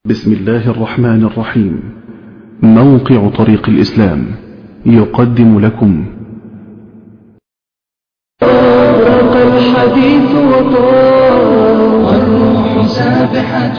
بسم الله الرحمن الرحيم موقع طريق الإسلام يقدم لكم أبرق الحديث وطار والروح سابحة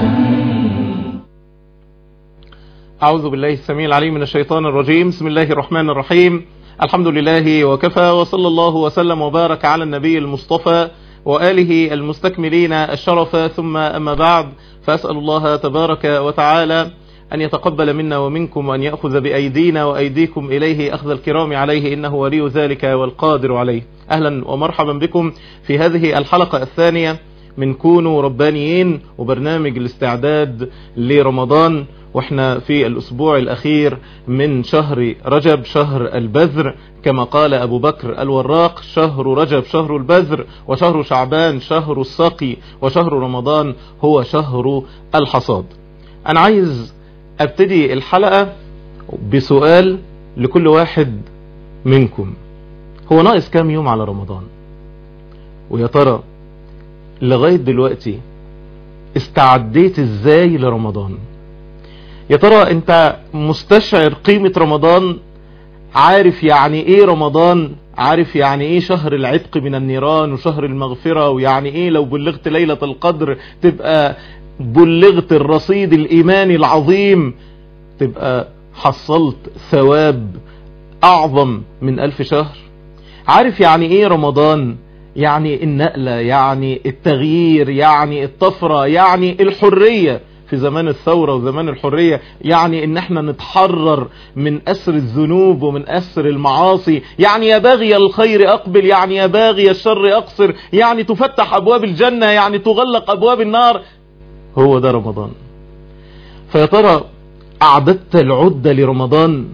أعوذ بالله السميع العليم من الشيطان الرجيم بسم الله الرحمن الرحيم الحمد لله وكفى وصلى الله وسلم وبارك على النبي المصطفى وآله المستكملين الشرف ثم أما بعد فأسأل الله تبارك وتعالى أن يتقبل منا ومنكم وأن يأخذ بأيدينا وأيديكم إليه أخذ الكرام عليه إنه ولي ذلك والقادر عليه أهلا ومرحبا بكم في هذه الحلقة الثانية من كونوا ربانيين وبرنامج الاستعداد لرمضان واحنا في الاسبوع الاخير من شهر رجب شهر البذر كما قال ابو بكر الوراق شهر رجب شهر البذر وشهر شعبان شهر السقي وشهر رمضان هو شهر الحصاد انا عايز ابتدي الحلقة بسؤال لكل واحد منكم هو ناقص كام يوم على رمضان ويا ترى لغاية دلوقتي استعديت ازاي لرمضان يا ترى انت مستشعر قيمة رمضان عارف يعني ايه رمضان عارف يعني ايه شهر العتق من النيران وشهر المغفرة ويعني ايه لو بلغت ليلة القدر تبقى بلغت الرصيد الايماني العظيم تبقى حصلت ثواب اعظم من الف شهر عارف يعني ايه رمضان يعني النقلة يعني التغيير يعني الطفرة يعني الحرية في زمان الثورة وزمان الحرية يعني ان احنا نتحرر من اسر الذنوب ومن اسر المعاصي يعني يا باغي الخير اقبل يعني يا باغي الشر اقصر يعني تفتح ابواب الجنة يعني تغلق ابواب النار هو ده رمضان فيا ترى اعددت العدة لرمضان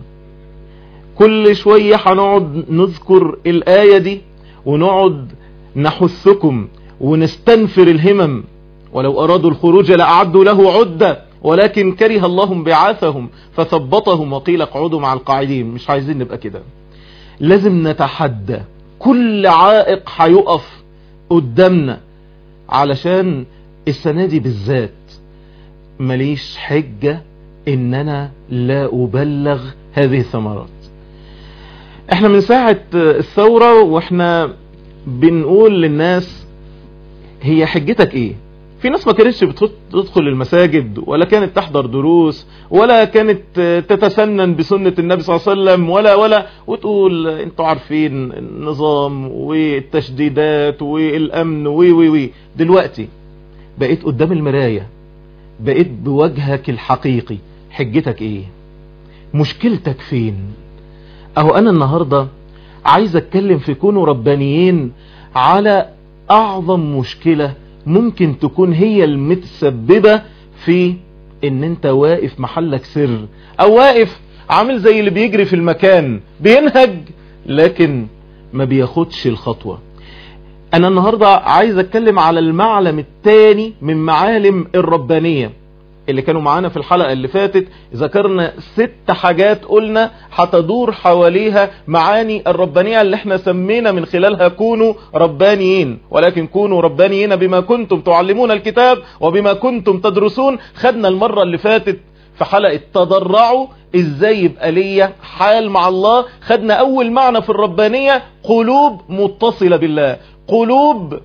كل شوية هنقعد نذكر الآية دي ونقعد نحثكم ونستنفر الهمم ولو أرادوا الخروج لأعدوا له عدة ولكن كره الله بعاثهم فثبطهم وقيل اقعدوا مع القاعدين مش عايزين نبقى كده لازم نتحدى كل عائق هيقف قدامنا علشان السنة دي بالذات ماليش حجة ان انا لا ابلغ هذه الثمرات احنا من ساعة الثورة واحنا بنقول للناس هي حجتك ايه في ناس ما كانتش بتدخل المساجد ولا كانت تحضر دروس ولا كانت تتسنن بسنة النبي صلى الله عليه وسلم ولا ولا وتقول انتوا عارفين النظام والتشديدات والامن وي وي وي دلوقتي بقيت قدام المراية بقيت بوجهك الحقيقي حجتك ايه مشكلتك فين اهو انا النهاردة عايز اتكلم في كونوا ربانيين على اعظم مشكلة ممكن تكون هي المتسببة في ان انت واقف محلك سر او واقف عامل زي اللي بيجري في المكان بينهج لكن ما بياخدش الخطوة انا النهاردة عايز اتكلم على المعلم الثاني من معالم الربانية اللي كانوا معانا في الحلقة اللي فاتت ذكرنا ست حاجات قلنا هتدور حواليها معاني الربانية اللي احنا سمينا من خلالها كونوا ربانيين ولكن كونوا ربانيين بما كنتم تعلمون الكتاب وبما كنتم تدرسون خدنا المرة اللي فاتت في حلقة تضرعوا ازاي يبقى ليا حال مع الله خدنا اول معنى في الربانية قلوب متصلة بالله قلوب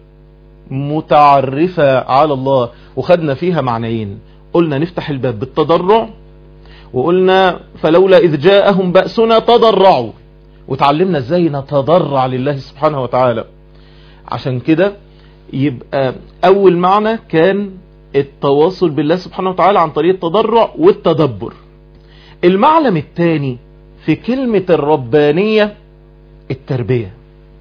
متعرفة على الله وخدنا فيها معنيين قلنا نفتح الباب بالتضرع وقلنا فلولا إذ جاءهم بأسنا تضرعوا وتعلمنا ازاي نتضرع لله سبحانه وتعالى عشان كده يبقى أول معنى كان التواصل بالله سبحانه وتعالى عن طريق التضرع والتدبر المعلم الثاني في كلمة الربانية التربية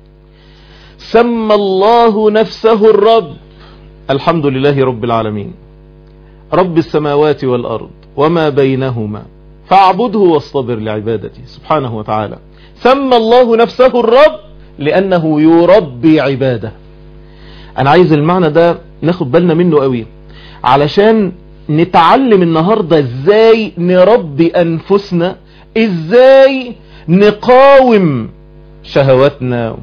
سمى الله نفسه الرب الحمد لله رب العالمين رب السماوات والأرض وما بينهما فاعبده واصطبر لعبادته سبحانه وتعالى سمى الله نفسه الرب لأنه يربي عباده أنا عايز المعنى ده ناخد بالنا منه قوي علشان نتعلم النهاردة ازاي نربي أنفسنا ازاي نقاوم شهواتنا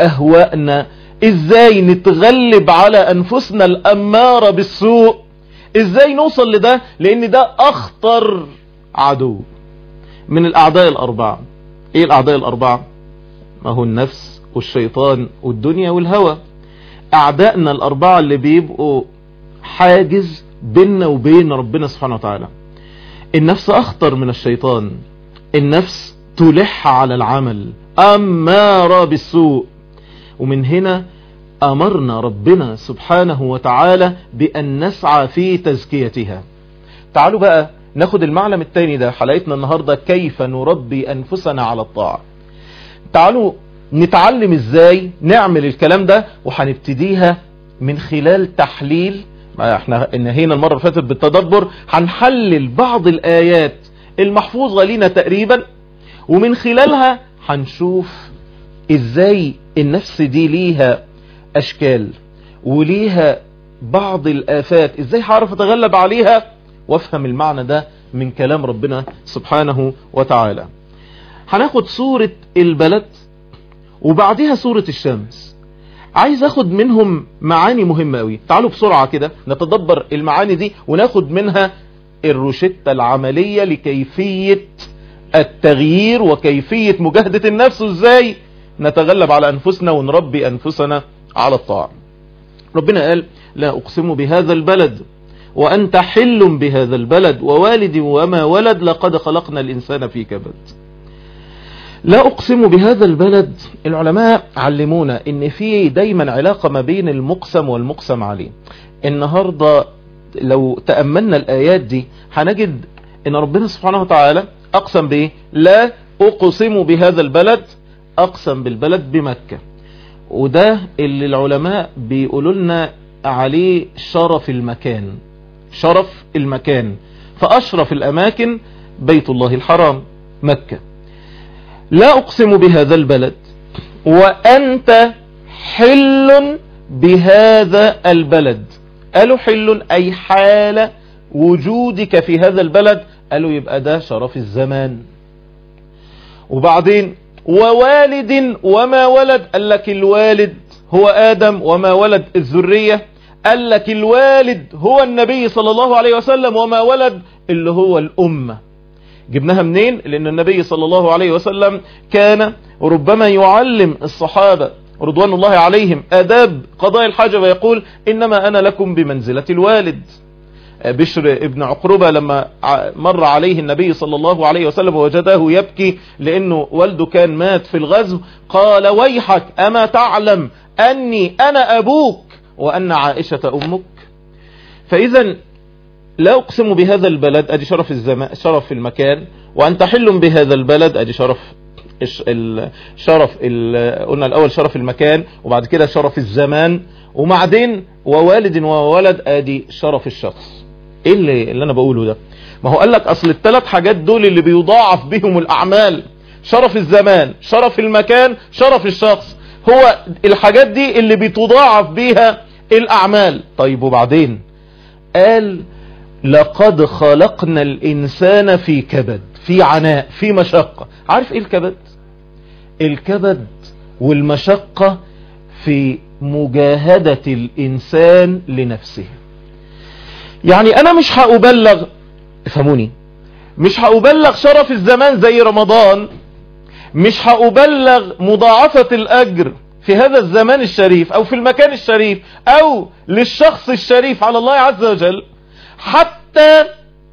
وأهوائنا ازاي نتغلب على أنفسنا الأمارة بالسوء ازاي نوصل لده لان ده اخطر عدو من الاعداء الاربعة ايه الاعداء الاربعة ما هو النفس والشيطان والدنيا والهوى اعدائنا الاربعة اللي بيبقوا حاجز بيننا وبين ربنا سبحانه وتعالى النفس اخطر من الشيطان النفس تلح على العمل امارة بالسوء ومن هنا امرنا ربنا سبحانه وتعالى بان نسعى في تزكيتها تعالوا بقى ناخد المعلم التاني ده حلقتنا النهاردة كيف نربي انفسنا على الطاعة تعالوا نتعلم ازاي نعمل الكلام ده وهنبتديها من خلال تحليل احنا انهينا المرة اللي فاتت بالتدبر هنحلل بعض الايات المحفوظة لينا تقريبا ومن خلالها هنشوف ازاي النفس دي ليها اشكال وليها بعض الافات ازاي هعرف اتغلب عليها وافهم المعنى ده من كلام ربنا سبحانه وتعالى هناخد سورة البلد وبعدها سورة الشمس عايز اخد منهم معاني مهمة قوي تعالوا بسرعة كده نتدبر المعاني دي وناخد منها الروشتة العملية لكيفية التغيير وكيفية مجاهدة النفس وازاي نتغلب على انفسنا ونربي انفسنا على الطاعة ربنا قال لا اقسم بهذا البلد وانت حل بهذا البلد ووالد وما ولد لقد خلقنا الانسان في كبد لا اقسم بهذا البلد العلماء علمونا ان في دايما علاقة ما بين المقسم والمقسم عليه النهاردة لو تأملنا الايات دي هنجد ان ربنا سبحانه وتعالى اقسم بايه لا اقسم بهذا البلد اقسم بالبلد بمكة وده اللي العلماء بيقولوا لنا عليه شرف المكان شرف المكان فاشرف الاماكن بيت الله الحرام مكة لا اقسم بهذا البلد وانت حل بهذا البلد قالوا حل اي حال وجودك في هذا البلد قالوا يبقى ده شرف الزمان وبعدين ووالد وما ولد قال لك الوالد هو آدم وما ولد الذرية قال لك الوالد هو النبي صلى الله عليه وسلم وما ولد اللي هو الأمة جبناها منين لأن النبي صلى الله عليه وسلم كان ربما يعلم الصحابة رضوان الله عليهم آداب قضاء الحاجة ويقول إنما أنا لكم بمنزلة الوالد بشر ابن عقربة لما مر عليه النبي صلى الله عليه وسلم ووجده يبكي لأنه والده كان مات في الغزو قال ويحك أما تعلم أني أنا أبوك وأن عائشة أمك فإذا لا أقسم بهذا البلد أدي شرف الزمان شرف المكان وأن تحل بهذا البلد أدي شرف الشرف قلنا الأول شرف المكان وبعد كده شرف الزمان وبعدين ووالد وولد ادي شرف الشخص ايه اللي, اللي انا بقوله ده ما هو قال لك اصل الثلاث حاجات دول اللي بيضاعف بهم الاعمال شرف الزمان شرف المكان شرف الشخص هو الحاجات دي اللي بتضاعف بيها الاعمال طيب وبعدين قال لقد خلقنا الانسان في كبد في عناء في مشقة عارف ايه الكبد الكبد والمشقة في مجاهدة الإنسان لنفسه يعني أنا مش هأبلغ افهموني مش هأبلغ شرف الزمان زي رمضان مش هأبلغ مضاعفة الأجر في هذا الزمان الشريف أو في المكان الشريف أو للشخص الشريف على الله عز وجل حتى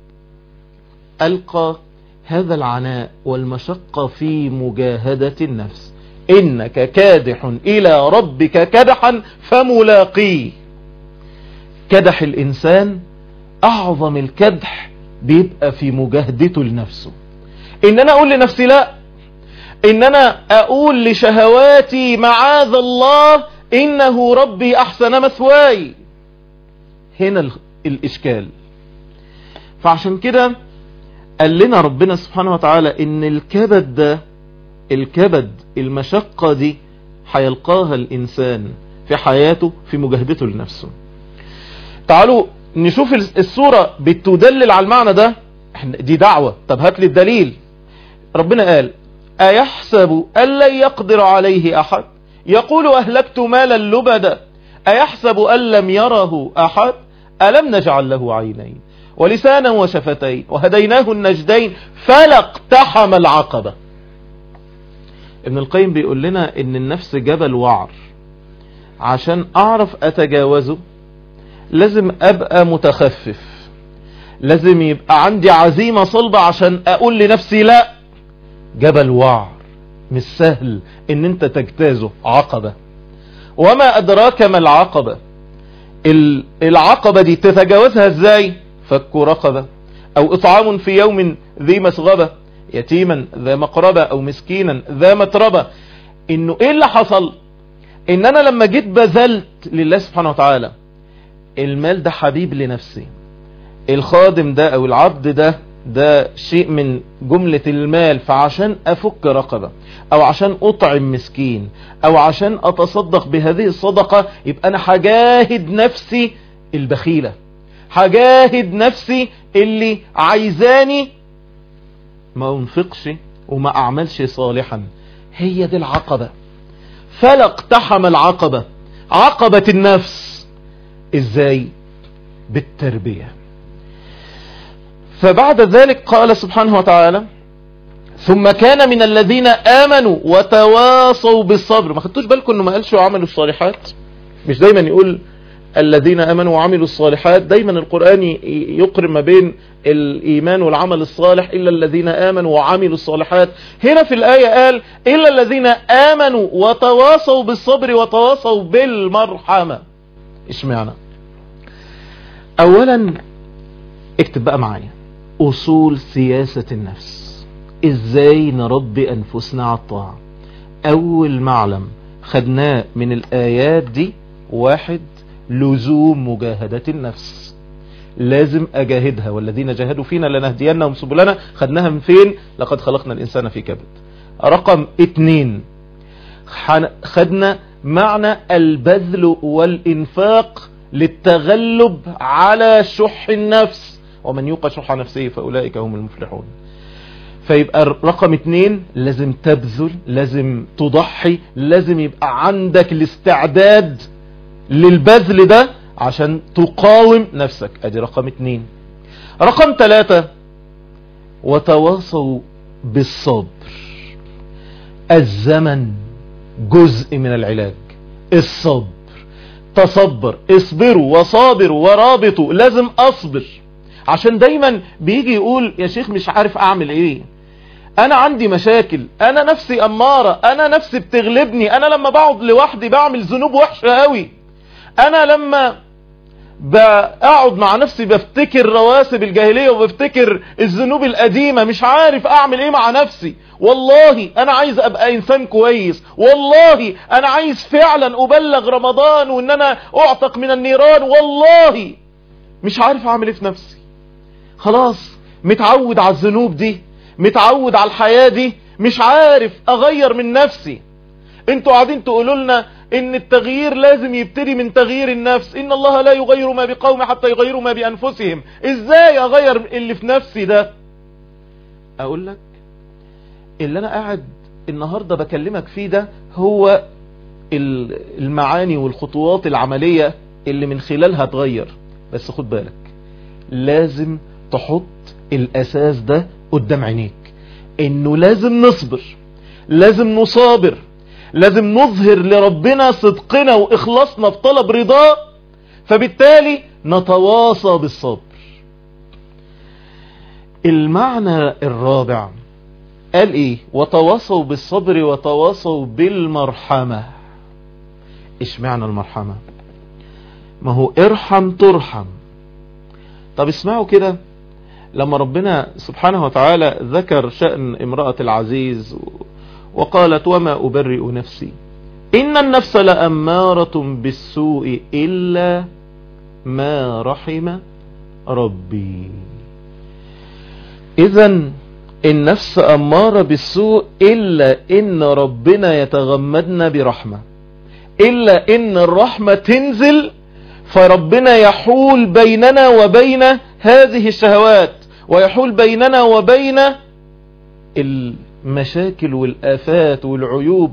ألقى هذا العناء والمشقة في مجاهدة النفس إنك كادح إلى ربك كدحا فملاقيه كدح الإنسان أعظم الكدح بيبقى في مجاهدته لنفسه إن أنا أقول لنفسي لا إن أنا أقول لشهواتي معاذ الله إنه ربي أحسن مثواي هنا الإشكال فعشان كده قال لنا ربنا سبحانه وتعالى إن الكبد ده الكبد المشقة دي هيلقاها الإنسان في حياته في مجاهدته لنفسه تعالوا نشوف الصورة بتدلل على المعنى ده دي دعوة طب هات لي الدليل ربنا قال أيحسب أن لن يقدر عليه أحد يقول أهلكت مالا لبدا أيحسب أن لم يره أحد ألم نجعل له عينين ولسانا وشفتين وهديناه النجدين فلا اقتحم العقبة ابن القيم بيقول لنا ان النفس جبل وعر عشان اعرف اتجاوزه لازم ابقى متخفف لازم يبقى عندي عزيمة صلبة عشان اقول لنفسي لا جبل وعر مش سهل ان انت تجتازه عقبة وما ادراك ما العقبة العقبة دي تتجاوزها ازاي فك رقبة او اطعام في يوم ذي مسغبة يتيما ذا مقربة او مسكينا ذا متربة انه ايه اللي حصل ان انا لما جيت بذلت لله سبحانه وتعالى المال ده حبيب لنفسي الخادم ده او العبد ده ده شيء من جملة المال فعشان افك رقبة او عشان اطعم مسكين او عشان اتصدق بهذه الصدقة يبقى انا هجاهد نفسي البخيلة هجاهد نفسي اللي عايزاني ما انفقش وما اعملش صالحا هي دي العقبة فلا اقتحم العقبة عقبة النفس ازاي بالتربية فبعد ذلك قال سبحانه وتعالى ثم كان من الذين آمنوا وتواصوا بالصبر ما خدتوش بالكم انه ما قالش وعملوا الصالحات مش دايما يقول الذين امنوا وعملوا الصالحات دايما القرآن يقرن ما بين الايمان والعمل الصالح الا الذين امنوا وعملوا الصالحات هنا في الاية قال الا الذين امنوا وتواصوا بالصبر وتواصوا بالمرحمة ايش معنى اولا اكتب بقى معايا اصول سياسة النفس ازاي نربي انفسنا على الطاعة اول معلم خدناه من الايات دي واحد لزوم مجاهدة النفس لازم اجاهدها والذين جاهدوا فينا لنهدينهم سبلنا خدناها من فين لقد خلقنا الانسان في كبد رقم اتنين خدنا معنى البذل والانفاق للتغلب على شح النفس ومن يوق شح نفسه فاولئك هم المفلحون فيبقى رقم اتنين لازم تبذل لازم تضحي لازم يبقى عندك الاستعداد للبذل ده عشان تقاوم نفسك ادي رقم اتنين رقم تلاتة وتواصوا بالصبر الزمن جزء من العلاج الصبر تصبر اصبروا وصابروا ورابطوا لازم اصبر عشان دايما بيجي يقول يا شيخ مش عارف اعمل ايه انا عندي مشاكل انا نفسي امارة انا نفسي بتغلبني انا لما بقعد لوحدي بعمل ذنوب وحشة قوي انا لما بقعد مع نفسي بفتكر رواسب الجاهلية وبفتكر الذنوب القديمة مش عارف اعمل ايه مع نفسي والله انا عايز ابقى انسان كويس والله انا عايز فعلا ابلغ رمضان وان انا اعتق من النيران والله مش عارف اعمل ايه في نفسي خلاص متعود على الذنوب دي متعود على الحياة دي مش عارف اغير من نفسي انتوا قاعدين تقولوا لنا ان التغيير لازم يبتدي من تغيير النفس ان الله لا يغير ما بقوم حتى يغيروا ما بانفسهم ازاي اغير اللي في نفسي ده اقول لك اللي انا قاعد النهاردة بكلمك فيه ده هو المعاني والخطوات العملية اللي من خلالها تغير بس خد بالك لازم تحط الاساس ده قدام عينيك انه لازم نصبر لازم نصابر لازم نظهر لربنا صدقنا واخلاصنا في طلب رضاه فبالتالي نتواصى بالصبر المعنى الرابع قال ايه وتواصوا بالصبر وتواصوا بالمرحمة ايش معنى المرحمة ما هو ارحم ترحم طب اسمعوا كده لما ربنا سبحانه وتعالى ذكر شأن امرأة العزيز وقالت وما أبرئ نفسي إن النفس لأمارة بالسوء إلا ما رحم ربي إذا النفس أمارة بالسوء إلا إن ربنا يتغمدنا برحمة إلا إن الرحمة تنزل فربنا يحول بيننا وبين هذه الشهوات ويحول بيننا وبين المشاكل والآفات والعيوب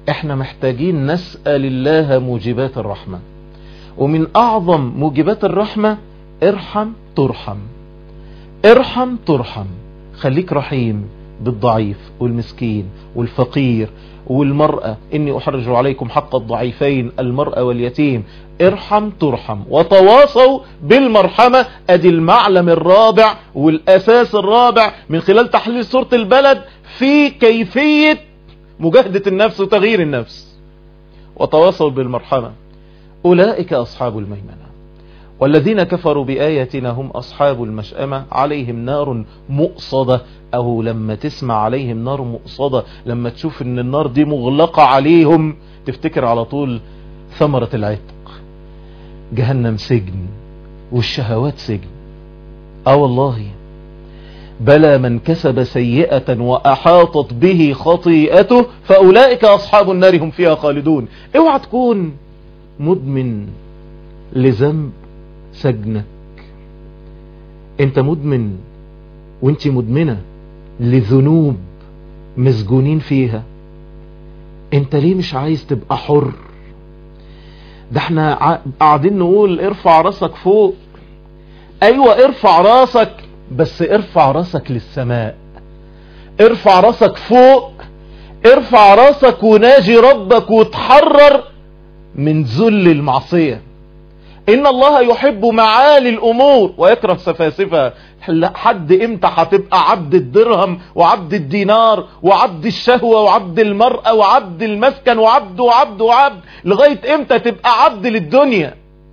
احنا محتاجين نسأل الله موجبات الرحمة ومن اعظم موجبات الرحمة ارحم ترحم ارحم ترحم خليك رحيم بالضعيف والمسكين والفقير والمرأة إني أحرج عليكم حق الضعيفين المرأة واليتيم ارحم ترحم وتواصوا بالمرحمة ادي المعلم الرابع والاساس الرابع من خلال تحليل سورة البلد في كيفية مجاهدة النفس وتغيير النفس وتواصوا بالمرحمة اولئك اصحاب الميمنة والذين كفروا بآياتنا هم أصحاب المشأمة عليهم نار مؤصدة أو لما تسمع عليهم نار مؤصدة لما تشوف ان النار دي مغلقة عليهم تفتكر على طول ثمرة العتق جهنم سجن والشهوات سجن اه والله بلى من كسب سيئة وأحاطت به خطيئته فأولئك أصحاب النار هم فيها خالدون اوعى تكون مدمن لذنب سجنك انت مدمن وانت مدمنة لذنوب مسجونين فيها انت ليه مش عايز تبقى حر ده احنا قاعدين نقول ارفع راسك فوق ايوه ارفع راسك بس ارفع راسك للسماء ارفع راسك فوق ارفع راسك وناجي ربك وتحرر من ذل المعصية ان الله يحب معالي الامور ويكره سفاسفها حد امتى هتبقى عبد الدرهم وعبد الدينار وعبد الشهوة وعبد المرأة وعبد المسكن وعبد وعبد وعبد لغاية امتى تبقى عبد للدنيا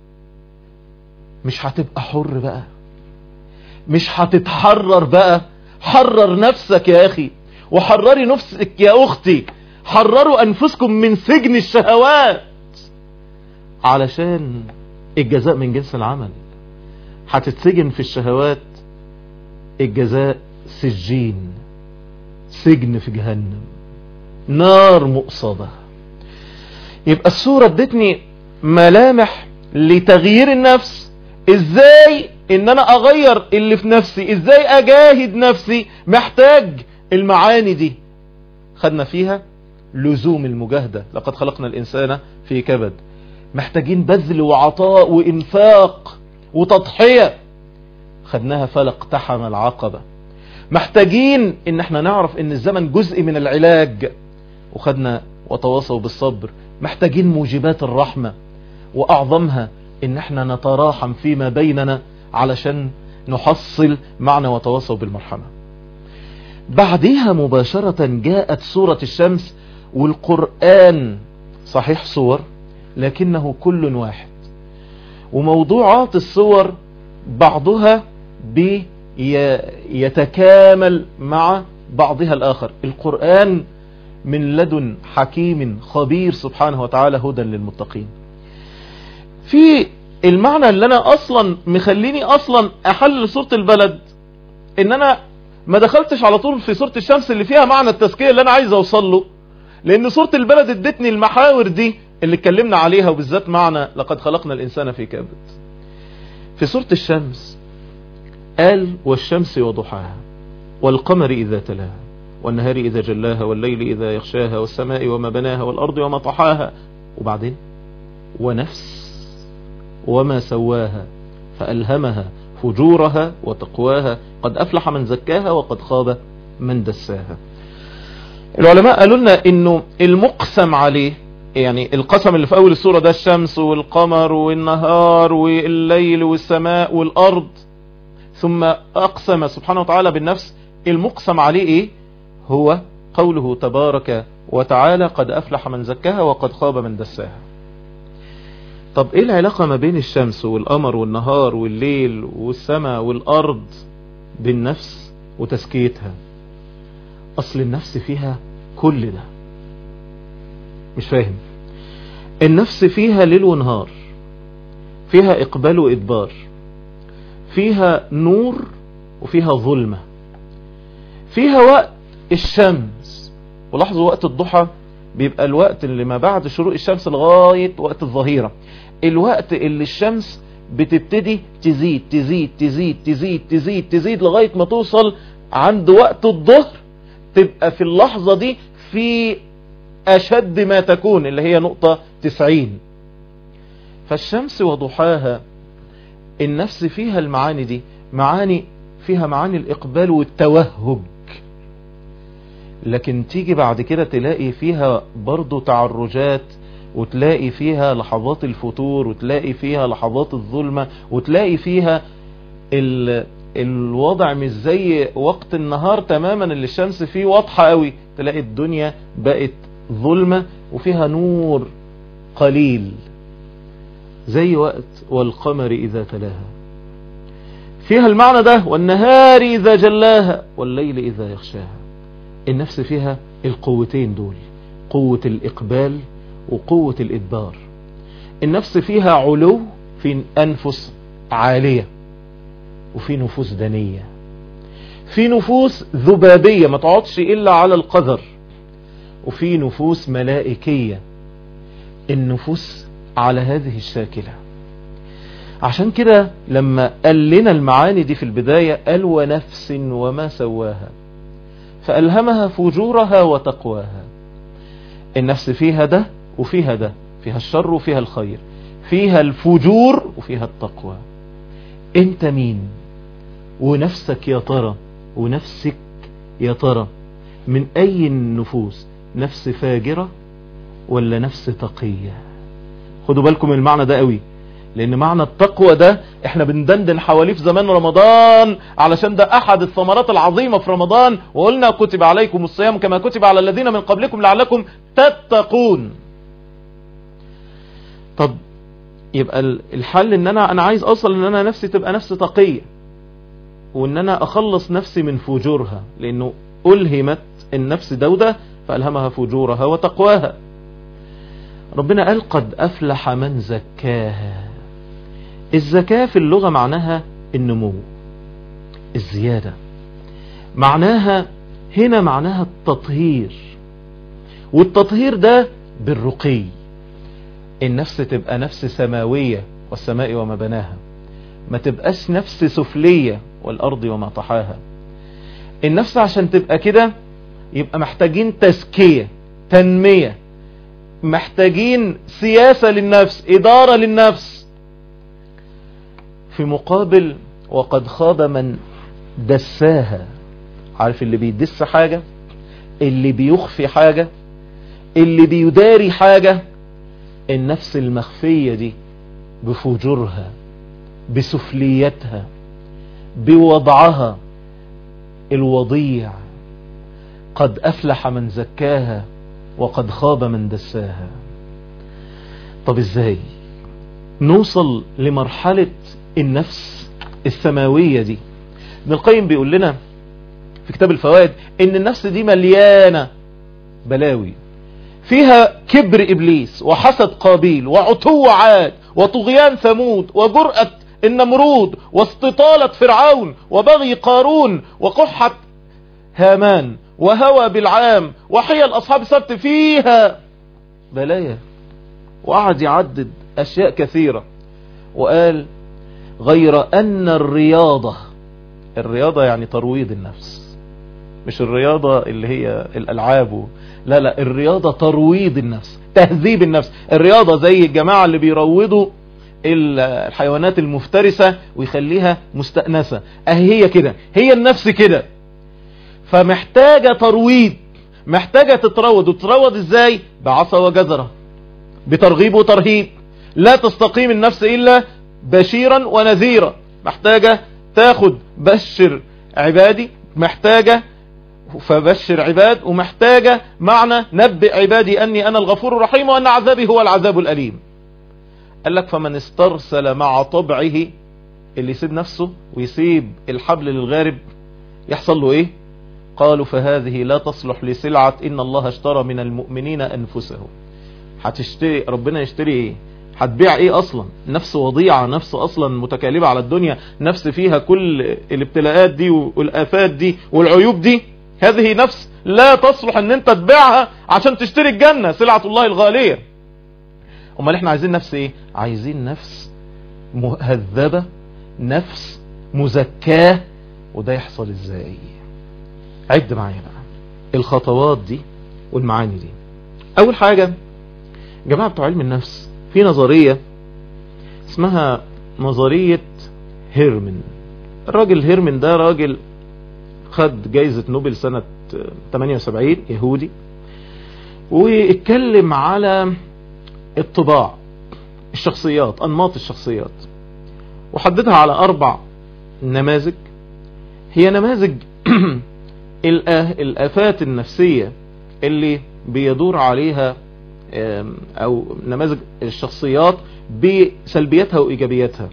مش هتبقى حر بقى مش هتتحرر بقى حرر نفسك يا اخي وحرري نفسك يا اختي حرروا انفسكم من سجن الشهوات علشان الجزاء من جنس العمل هتتسجن في الشهوات الجزاء سجين سجن في جهنم نار مؤصدة يبقى السورة ادتني ملامح لتغيير النفس ازاي ان انا اغير اللي في نفسي ازاي اجاهد نفسي محتاج المعاني دي خدنا فيها لزوم المجاهدة لقد خلقنا الانسان في كبد محتاجين بذل وعطاء وانفاق وتضحية خدناها فلق تحم العقبة محتاجين ان احنا نعرف ان الزمن جزء من العلاج وخدنا وتواصوا بالصبر محتاجين موجبات الرحمة واعظمها ان احنا نتراحم فيما بيننا علشان نحصل معنى وتواصوا بالمرحمة بعدها مباشرة جاءت سورة الشمس والقرآن صحيح صور لكنه كل واحد وموضوعات الصور بعضها بيتكامل مع بعضها الآخر القرآن من لدن حكيم خبير سبحانه وتعالى هدى للمتقين في المعنى اللي انا اصلا مخليني اصلا احلل سورة البلد ان انا ما دخلتش على طول في سورة الشمس اللي فيها معنى التزكية اللي انا عايز اوصل له لان سورة البلد ادتني المحاور دي اللي اتكلمنا عليها وبالذات معنى لقد خلقنا الانسان في كبد في سورة الشمس قال والشمس وضحاها والقمر اذا تلاها والنهار اذا جلاها والليل اذا يغشاها والسماء وما بناها والارض وما طحاها وبعدين ونفس وما سواها فألهمها فجورها وتقواها قد أفلح من زكاها وقد خاب من دساها العلماء قالوا لنا انه المقسم عليه يعني القسم اللي في اول السورة ده الشمس والقمر والنهار والليل والسماء والارض ثم اقسم سبحانه وتعالى بالنفس المقسم عليه ايه هو قوله تبارك وتعالى قد افلح من زكاها وقد خاب من دساها طب ايه العلاقة ما بين الشمس والقمر والنهار والليل والسماء والارض بالنفس وتزكيتها اصل النفس فيها كل ده مش فاهم النفس فيها ليل ونهار فيها اقبال وادبار فيها نور وفيها ظلمة فيها وقت الشمس ولاحظوا وقت الضحى بيبقى الوقت اللي ما بعد شروق الشمس لغاية وقت الظهيرة الوقت اللي الشمس بتبتدي تزيد تزيد تزيد تزيد تزيد تزيد لغاية ما توصل عند وقت الظهر تبقى في اللحظة دي في أشد ما تكون اللي هي نقطة تسعين فالشمس وضحاها النفس فيها المعاني دي معاني فيها معاني الإقبال والتوهج لكن تيجي بعد كده تلاقي فيها برضو تعرجات وتلاقي فيها لحظات الفتور وتلاقي فيها لحظات الظلمة وتلاقي فيها ال... الوضع مش زي وقت النهار تماما اللي الشمس فيه واضحة قوي تلاقي الدنيا بقت ظلمة وفيها نور قليل زي وقت والقمر إذا تلاها فيها المعنى ده والنهار إذا جلاها والليل إذا يغشاها النفس فيها القوتين دول قوة الإقبال وقوة الإدبار النفس فيها علو في أنفس عالية وفي نفوس دنية في نفوس ذبابية ما تقعدش إلا على القذر وفي نفوس ملائكية النفوس على هذه الشاكلة عشان كده لما قال لنا المعاني دي في البداية قال ونفس وما سواها فألهمها فجورها وتقواها النفس فيها ده وفيها ده فيها الشر وفيها الخير فيها الفجور وفيها التقوى انت مين ونفسك يا ترى ونفسك يا ترى من اي النفوس نفس فاجرة ولا نفس تقية خدوا بالكم من المعنى ده قوي لان معنى التقوى ده احنا بندندن حواليه في زمان رمضان علشان ده احد الثمرات العظيمة في رمضان وقلنا كتب عليكم الصيام كما كتب على الذين من قبلكم لعلكم تتقون طب يبقى الحل ان انا انا عايز اوصل ان انا نفسي تبقى نفس تقية وان انا اخلص نفسي من فجورها لانه الهمت النفس دودة فالهمها فجورها وتقواها ربنا قال قد افلح من زكاها الزكاة في اللغة معناها النمو الزيادة معناها هنا معناها التطهير والتطهير ده بالرقي النفس تبقى نفس سماوية والسماء وما بناها ما تبقاش نفس سفلية والأرض وما طحاها النفس عشان تبقى كده يبقى محتاجين تزكية تنمية محتاجين سياسة للنفس إدارة للنفس في مقابل وقد خاب من دساها عارف اللي بيدس حاجة اللي بيخفي حاجة اللي بيداري حاجة النفس المخفية دي بفجورها بسفليتها بوضعها الوضيع قد أفلح من زكاها وقد خاب من دساها طب ازاي نوصل لمرحلة النفس السماوية دي ابن القيم بيقول لنا في كتاب الفوائد ان النفس دي مليانة بلاوي فيها كبر إبليس وحسد قابيل وعتو عاد وطغيان ثمود وجرأة النمرود واستطالة فرعون وبغي قارون وقحة هامان وهوى بالعام وحيل أصحاب السبت فيها بلايا وقعد يعدد أشياء كثيرة وقال غير أن الرياضة الرياضة يعني ترويض النفس مش الرياضة اللي هي الألعاب لا لا الرياضة ترويض النفس تهذيب النفس الرياضة زي الجماعة اللي بيروضوا الحيوانات المفترسة ويخليها مستأنسة اهي هي كده هي النفس كده فمحتاجة ترويض محتاجة تتروض وتتروض ازاي بعصا وجزرة بترغيب وترهيب لا تستقيم النفس الا بشيرا ونذيرا محتاجة تاخد بشر عبادي محتاجة فبشر عباد ومحتاجة معنى نبئ عبادي أني أنا الغفور الرحيم وأن عذابي هو العذاب الأليم قال لك فمن استرسل مع طبعه اللي يسيب نفسه ويسيب الحبل للغارب يحصل له ايه قالوا فهذه لا تصلح لسلعة إن الله اشترى من المؤمنين أنفسهم هتشتري ربنا يشتري ايه هتبيع ايه اصلا نفس وضيعة نفس اصلا متكالبة على الدنيا نفس فيها كل الابتلاءات دي والافات دي والعيوب دي هذه نفس لا تصلح ان انت تبيعها عشان تشتري الجنة سلعة الله الغالية امال احنا عايزين نفس ايه عايزين نفس مهذبة نفس مزكاة وده يحصل ازاي عد معايا بقى الخطوات دي والمعاني دي اول حاجة جماعة بتوع علم النفس في نظرية اسمها نظرية هيرمن الراجل هيرمن ده راجل خد جايزة نوبل سنة 78 يهودي واتكلم على الطباع الشخصيات انماط الشخصيات وحددها على اربع نماذج هي نماذج الافات النفسية اللي بيدور عليها او نماذج الشخصيات بسلبياتها وايجابياتها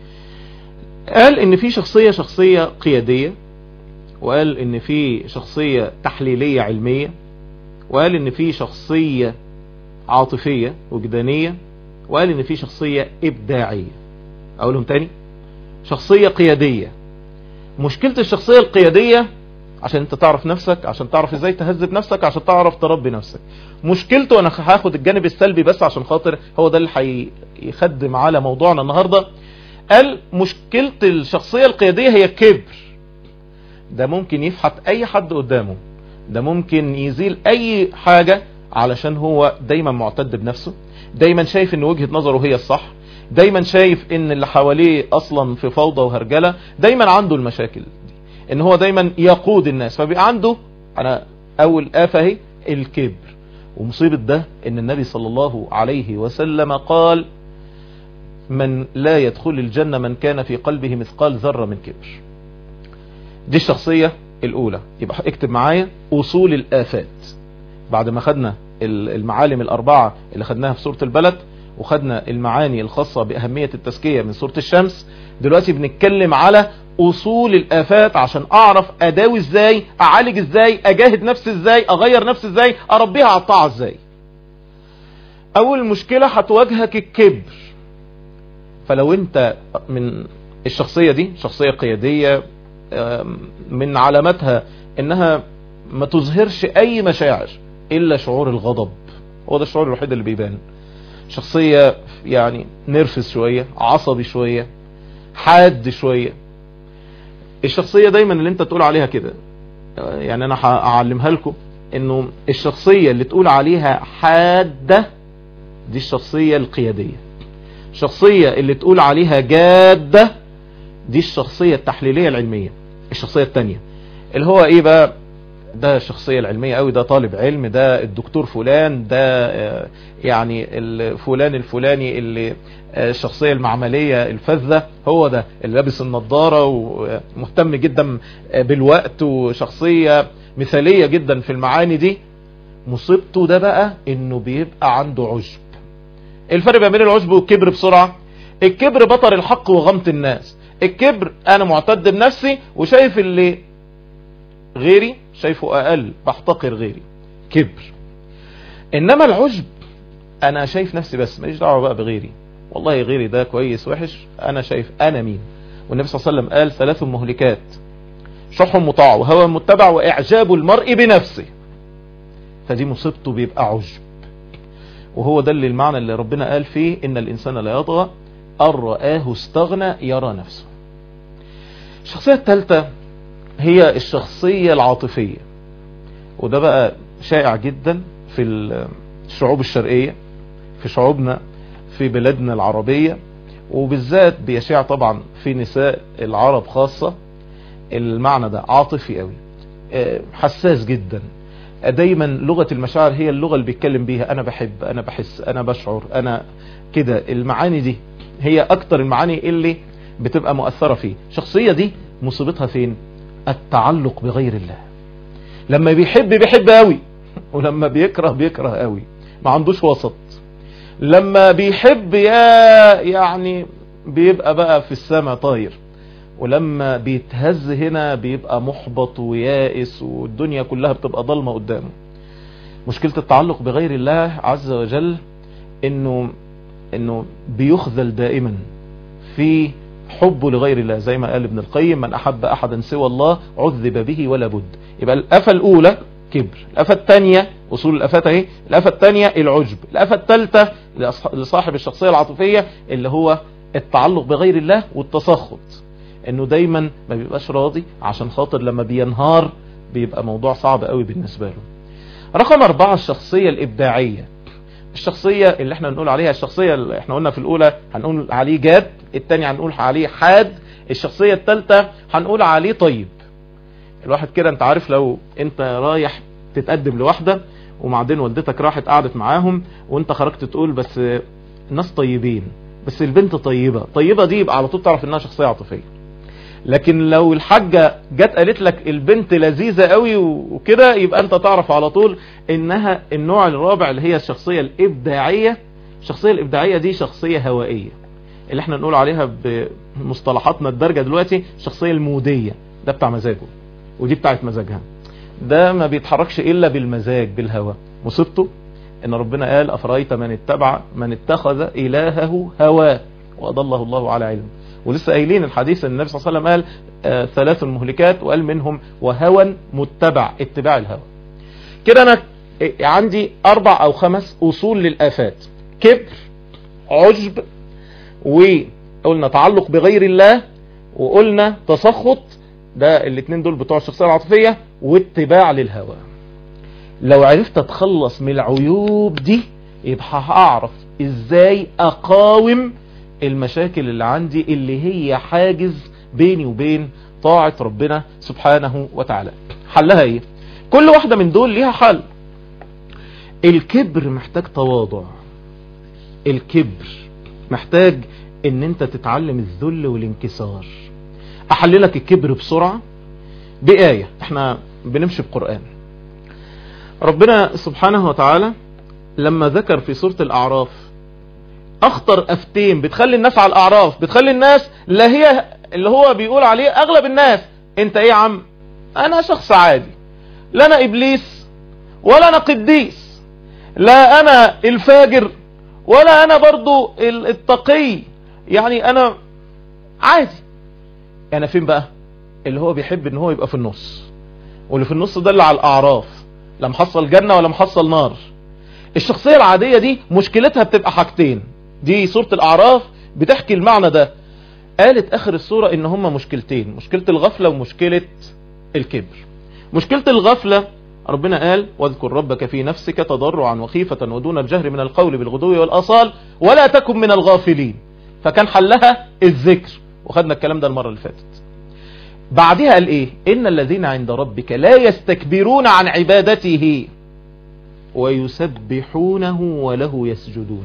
قال ان في شخصية شخصية قيادية وقال ان في شخصية تحليلية علمية وقال ان في شخصية عاطفية وجدانية وقال ان في شخصية ابداعية اقولهم تاني شخصية قيادية مشكلة الشخصية القيادية عشان انت تعرف نفسك عشان تعرف ازاي تهذب نفسك عشان تعرف تربي نفسك مشكلته انا هاخد الجانب السلبي بس عشان خاطر هو ده اللي هيخدم على موضوعنا النهاردة قال مشكلة الشخصية القيادية هي الكبر ده ممكن يفحت اي حد قدامه ده ممكن يزيل اي حاجة علشان هو دايما معتد بنفسه دايما شايف ان وجهة نظره هي الصح دايما شايف ان اللي حواليه اصلا في فوضى وهرجلة دايما عنده المشاكل دي ان هو دايما يقود الناس فبيبقى عنده انا اول آفة هي الكبر ومصيبة ده ان النبي صلى الله عليه وسلم قال من لا يدخل الجنة من كان في قلبه مثقال ذرة من كبر دي الشخصية الاولى يبقى اكتب معايا اصول الافات بعد ما خدنا المعالم الاربعة اللي خدناها في سورة البلد وخدنا المعاني الخاصة باهمية التزكية من سورة الشمس دلوقتي بنتكلم على اصول الافات عشان اعرف اداوي ازاي اعالج ازاي اجاهد نفسي ازاي اغير نفسي ازاي اربيها على الطاعة ازاي اول مشكلة هتواجهك الكبر فلو انت من الشخصية دي شخصية قيادية من علاماتها انها ما تظهرش اي مشاعر الا شعور الغضب هو ده الشعور الوحيد اللي بيبان شخصية يعني نرفز شوية عصبي شوية حاد شوية الشخصية دايما اللي انت تقول عليها كده يعني انا هعلمها لكم انه الشخصية اللي تقول عليها حادة دي الشخصية القيادية الشخصية اللي تقول عليها جادة دي الشخصية التحليلية العلمية الشخصية التانية اللي هو ايه بقى ده الشخصية العلمية قوي ده طالب علم ده الدكتور فلان ده يعني الفلان الفلاني اللي الشخصية المعملية الفذة هو ده اللي لابس النظارة ومهتم جدا بالوقت وشخصية مثالية جدا في المعاني دي مصيبته ده بقى انه بيبقى عنده عجب الفرق ما بين العجب والكبر بسرعة الكبر بطر الحق وغمط الناس الكبر انا معتد بنفسي وشايف اللي غيري شايفه اقل بحتقر غيري كبر انما العجب انا شايف نفسي بس ماليش دعوه بقى بغيري والله غيري ده كويس وحش انا شايف انا مين والنبي صلى الله عليه وسلم قال ثلاث مهلكات شح مطاع وهوى متبع واعجاب المرء بنفسه فدي مصيبته بيبقى عجب وهو ده اللي المعنى اللي ربنا قال فيه ان الانسان لا يطغى ان رآه استغنى يرى نفسه الشخصية الثالثة هي الشخصية العاطفية وده بقى شائع جدا في الشعوب الشرقية في شعوبنا في بلادنا العربية وبالذات بيشاع طبعا في نساء العرب خاصة المعنى ده عاطفي قوي حساس جدا دايما لغة المشاعر هي اللغة اللي بيتكلم بيها انا بحب انا بحس انا بشعر انا كده المعاني دي هي اكتر المعاني اللي بتبقى مؤثرة فيه الشخصية دي مصيبتها فين التعلق بغير الله لما بيحب بيحب قوي ولما بيكره بيكره قوي ما عندوش وسط لما بيحب يا يعني بيبقى بقى في السماء طاير ولما بيتهز هنا بيبقى محبط ويائس والدنيا كلها بتبقى ضلمة قدامه مشكلة التعلق بغير الله عز وجل انه انه بيخذل دائما في حبه لغير الله زي ما قال ابن القيم من احب احدا سوى الله عذب به ولا بد يبقى الافة الاولى كبر الافة الثانية اصول الافات اهي الافة الثانية العجب الافة الثالثة لصاحب الشخصية العاطفية اللي هو التعلق بغير الله والتسخط انه دايما ما بيبقاش راضي عشان خاطر لما بينهار بيبقى موضوع صعب قوي بالنسبة له رقم أربعة الشخصية الإبداعية الشخصية اللي احنا نقول عليها الشخصية اللي احنا قلنا في الأولى هنقول عليه جاد التاني هنقول عليه حاد الشخصية التالتة هنقول عليه طيب الواحد كده انت عارف لو انت رايح تتقدم لواحدة وبعدين والدتك راحت قعدت معاهم وانت خرجت تقول بس الناس طيبين بس البنت طيبة طيبة دي يبقى على طول تعرف انها شخصية عاطفية لكن لو الحاجة جت قالت لك البنت لذيذة قوي وكده يبقى انت تعرف على طول انها النوع الرابع اللي هي الشخصية الابداعية الشخصية الابداعية دي شخصية هوائية اللي احنا نقول عليها بمصطلحاتنا الدرجة دلوقتي الشخصية المودية ده بتاع مزاجه ودي بتاعت مزاجها ده ما بيتحركش الا بالمزاج بالهوى مصيبته ان ربنا قال افرايت من اتبع من اتخذ الهه هواه واضله الله على علم ولسه قايلين الحديث ان النبي صلى الله عليه وسلم قال آه ثلاث المهلكات وقال منهم وهوى متبع اتباع الهوى كده انا عندي اربع او خمس اصول للافات كبر عجب وقلنا تعلق بغير الله وقلنا تسخط ده الاثنين دول بتوع الشخصية العاطفية واتباع للهوى لو عرفت اتخلص من العيوب دي يبقى هعرف ازاي اقاوم المشاكل اللي عندي اللي هي حاجز بيني وبين طاعة ربنا سبحانه وتعالى حلها ايه كل واحدة من دول ليها حل الكبر محتاج تواضع الكبر محتاج ان انت تتعلم الذل والانكسار احللك الكبر بسرعة بآية احنا بنمشي بقرآن ربنا سبحانه وتعالى لما ذكر في سورة الاعراف اخطر افتين بتخلي الناس على الاعراف بتخلي الناس لا هي اللي هو بيقول عليه اغلب الناس انت ايه يا عم انا شخص عادي لا انا ابليس ولا انا قديس لا انا الفاجر ولا انا برضو التقي يعني انا عادي انا فين بقى اللي هو بيحب ان هو يبقى في النص واللي في النص ده اللي على الاعراف لا محصل جنة ولا محصل نار الشخصية العادية دي مشكلتها بتبقى حاجتين دي سورة الاعراف بتحكي المعنى ده قالت اخر السورة ان هما مشكلتين مشكلة الغفلة ومشكلة الكبر مشكلة الغفلة ربنا قال واذكر ربك في نفسك تضرعا وخيفة ودون الجهر من القول بالغدو والأصال ولا تكن من الغافلين فكان حلها الذكر وخدنا الكلام ده المرة اللي فاتت بعدها قال ايه ان الذين عند ربك لا يستكبرون عن عبادته ويسبحونه وله يسجدون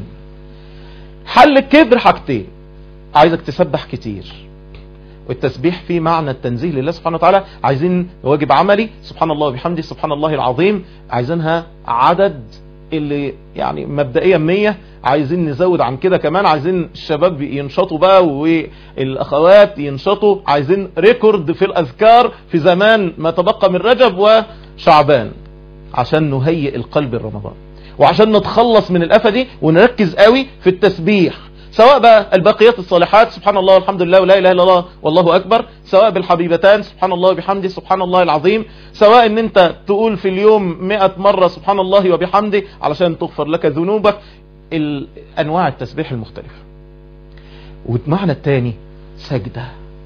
حل الكبر حاجتين عايزك تسبح كتير والتسبيح فيه معنى التنزيه لله سبحانه وتعالى عايزين واجب عملي سبحان الله وبحمده سبحان الله العظيم عايزينها عدد اللي يعني مبدئيا 100 عايزين نزود عن كده كمان عايزين الشباب ينشطوا بقى والاخوات ينشطوا عايزين ريكورد في الاذكار في زمان ما تبقى من رجب وشعبان عشان نهيئ القلب لرمضان وعشان نتخلص من الافه دي ونركز قوي في التسبيح سواء بقى الباقيات الصالحات سبحان الله والحمد لله ولا اله الا الله والله اكبر سواء بالحبيبتان سبحان الله وبحمده سبحان الله العظيم سواء ان انت تقول في اليوم 100 مرة سبحان الله وبحمده علشان تغفر لك ذنوبك انواع التسبيح المختلفة والمعنى الثاني سجدة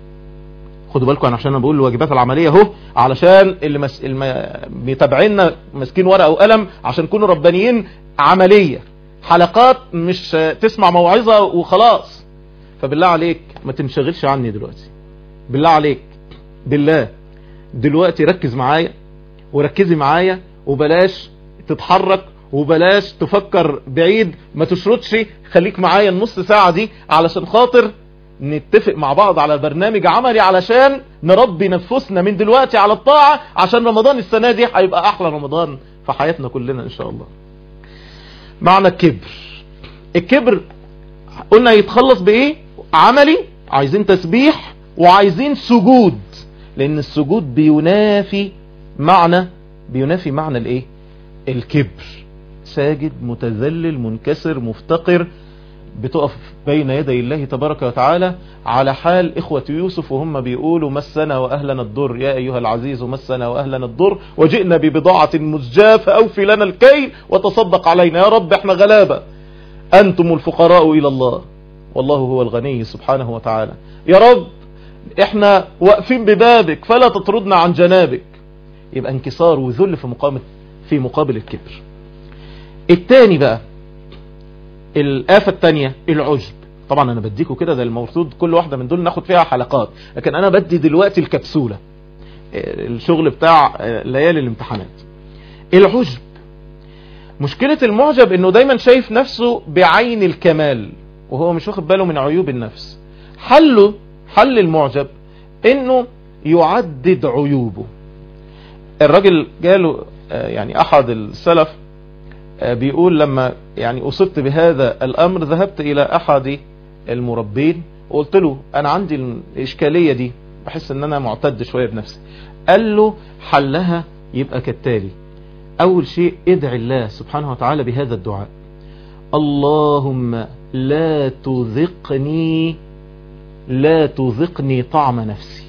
خدوا بالكم انا عشان انا بقول الواجبات العمليه اهو علشان اللي مس... الم... بيتابعينا ماسكين ورقه وقلم عشان نكونوا ربانيين عمليه حلقات مش تسمع موعظة وخلاص فبالله عليك ما تنشغلش عني دلوقتي بالله عليك بالله دلوقتي ركز معايا وركزي معايا وبلاش تتحرك وبلاش تفكر بعيد ما تشرطش خليك معايا النص ساعة دي علشان خاطر نتفق مع بعض على برنامج عملي علشان نربي نفسنا من دلوقتي على الطاعة عشان رمضان السنة دي هيبقى احلى رمضان في حياتنا كلنا ان شاء الله معنى الكبر الكبر قلنا يتخلص بايه عملي عايزين تسبيح وعايزين سجود لان السجود بينافي معنى بينافي معنى الايه الكبر ساجد متذلل منكسر مفتقر بتقف بين يدي الله تبارك وتعالى على حال إخوة يوسف وهم بيقولوا مسنا وأهلنا الضر يا أيها العزيز مسنا وأهلنا الضر وجئنا ببضاعة مزجاة فأوفي لنا الكيل وتصدق علينا يا رب احنا غلابة أنتم الفقراء إلى الله والله هو الغني سبحانه وتعالى يا رب احنا واقفين ببابك فلا تطردنا عن جنابك يبقى انكسار وذل في مقام في مقابل الكبر التاني بقى الآفة التانية العجب طبعا انا بديكوا كده ده المفروض كل واحدة من دول ناخد فيها حلقات لكن انا بدي دلوقتي الكبسولة الشغل بتاع ليالي الامتحانات العجب مشكلة المعجب انه دايما شايف نفسه بعين الكمال وهو مش واخد باله من عيوب النفس حله حل المعجب انه يعدد عيوبه الراجل جاله يعني احد السلف بيقول لما يعني اصبت بهذا الامر ذهبت الى احد المربين وقلت له انا عندي الاشكالية دي بحس ان انا معتد شوية بنفسي قال له حلها يبقى كالتالي اول شيء ادعي الله سبحانه وتعالى بهذا الدعاء اللهم لا تذقني لا تذقني طعم نفسي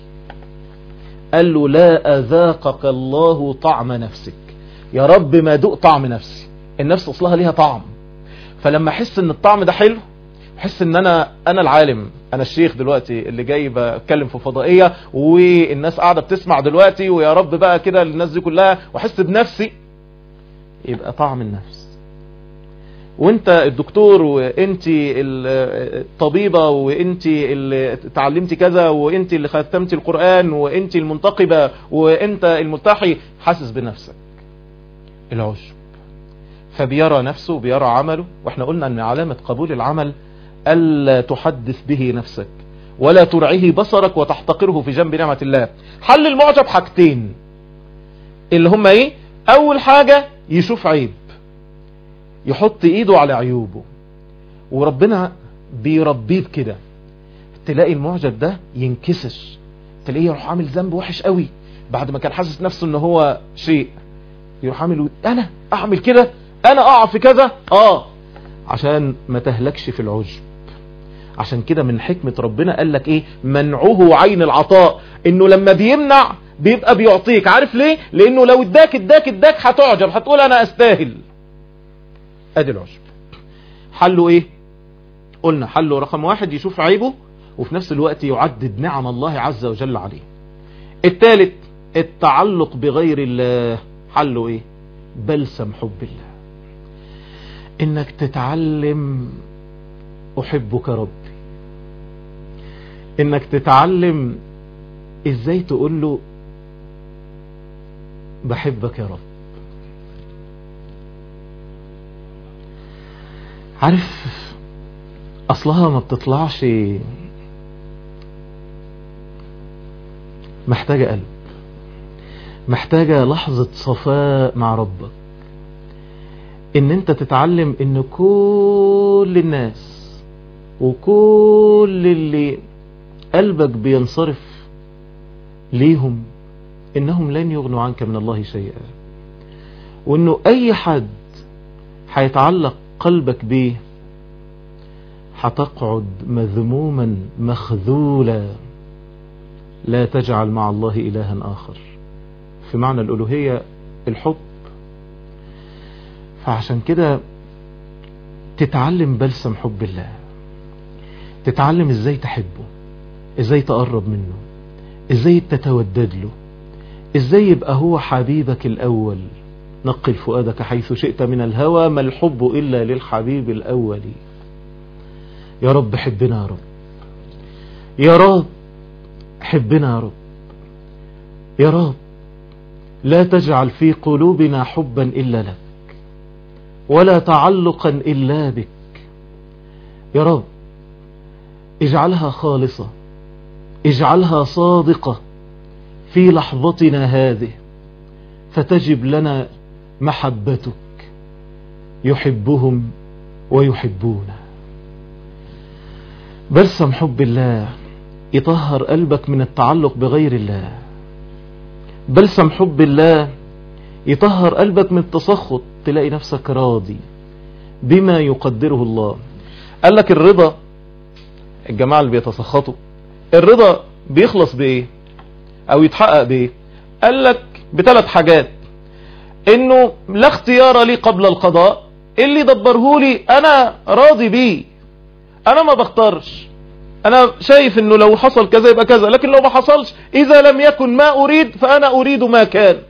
قال له لا أذاقك الله طعم نفسك يا رب ما دوق طعم نفسي النفس أصلها ليها طعم فلما أحس ان الطعم ده حلو أحس ان أنا أنا العالم أنا الشيخ دلوقتي اللي جاي بتكلم في فضائية والناس قاعدة بتسمع دلوقتي ويا رب بقى كده الناس دي كلها وأحس بنفسي يبقى طعم النفس وانت الدكتور وانت الطبيبة وانت اللي تعلمتي كذا وانت اللي ختمتي القرآن وانت المنتقبة وانت الملتحي حاسس بنفسك العجب فبيرى نفسه بيرى عمله واحنا قلنا ان علامة قبول العمل ألا تحدث به نفسك ولا ترعيه بصرك وتحتقره في جنب نعمة الله حل المعجب حاجتين اللي هم ايه اول حاجة يشوف عيب يحط ايده على عيوبه وربنا بيربيه بكده تلاقي المعجب ده ينكسر تلاقيه يروح عامل ذنب وحش قوي بعد ما كان حاسس نفسه ان هو شيء يروح عامل انا اعمل كده انا اقع في كذا اه عشان ما تهلكش في العجب عشان كده من حكمة ربنا قال لك ايه منعه عين العطاء انه لما بيمنع بيبقى بيعطيك عارف ليه لانه لو اداك اداك اداك هتعجب هتقول انا استاهل ادي العجب حله ايه قلنا حله رقم واحد يشوف عيبه وفي نفس الوقت يعدد نعم الله عز وجل عليه الثالث التعلق بغير الله حله ايه بلسم حب الله انك تتعلم احبك ربي انك تتعلم ازاي تقول له بحبك يا رب عارف اصلها ما بتطلعش محتاجة قلب محتاجة لحظة صفاء مع ربك ان انت تتعلم ان كل الناس وكل اللي قلبك بينصرف ليهم انهم لن يغنوا عنك من الله شيئا وانه اي حد هيتعلق قلبك بيه هتقعد مذموما مخذولا لا تجعل مع الله إلها آخر في معنى الألوهية الحب فعشان كده تتعلم بلسم حب الله تتعلم ازاي تحبه ازاي تقرب منه ازاي تتودد له ازاي يبقى هو حبيبك الأول نقل فؤادك حيث شئت من الهوى ما الحب إلا للحبيب الأول يا رب حبنا يا رب يا رب حبنا يا رب يا رب لا تجعل في قلوبنا حبا إلا لك ولا تعلقا إلا بك يا رب اجعلها خالصة اجعلها صادقة في لحظتنا هذه فتجب لنا محبتك يحبهم ويحبونه بلسم حب الله يطهر قلبك من التعلق بغير الله بلسم حب الله يطهر قلبك من التسخط تلاقي نفسك راضي بما يقدره الله قال لك الرضا الجماعة اللي بيتسخطوا الرضا بيخلص بايه او يتحقق بايه قال لك بثلاث حاجات انه لا اختيار لي قبل القضاء اللي دبره لي انا راضي بيه انا ما بختارش انا شايف انه لو حصل كذا يبقى كذا لكن لو ما حصلش اذا لم يكن ما اريد فانا اريد ما كان